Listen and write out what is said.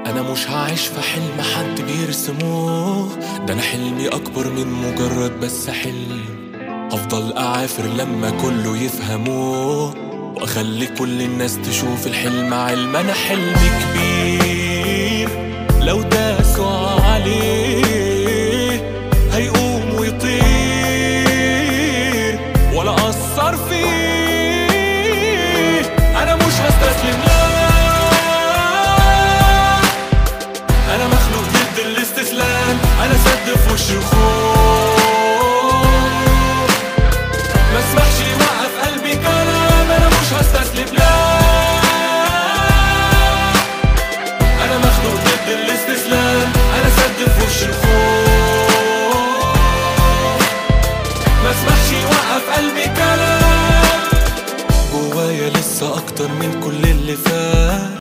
انا مش هعيش في حلم حد بيرسموه ده انا حلمي اكبر من مجرد بس حلم هفضل اعافر لما كله يفهموه واخلي كل الناس تشوف الحلم علم انا حلمي كبير لو داسوا عليه هيقوم ويطير ولا اثر فيه انا مش هستسلم لا انا مخلوق ضد الاستسلام انا سد في وش الخوف ما اسمحش يوقف قلبي كلام انا مش هستسلم لا انا مخلوق ضد الاستسلام انا سد في وش الخوف ما اسمحش يوقف قلبي كلام جوايا لسه اكتر من كل اللي فات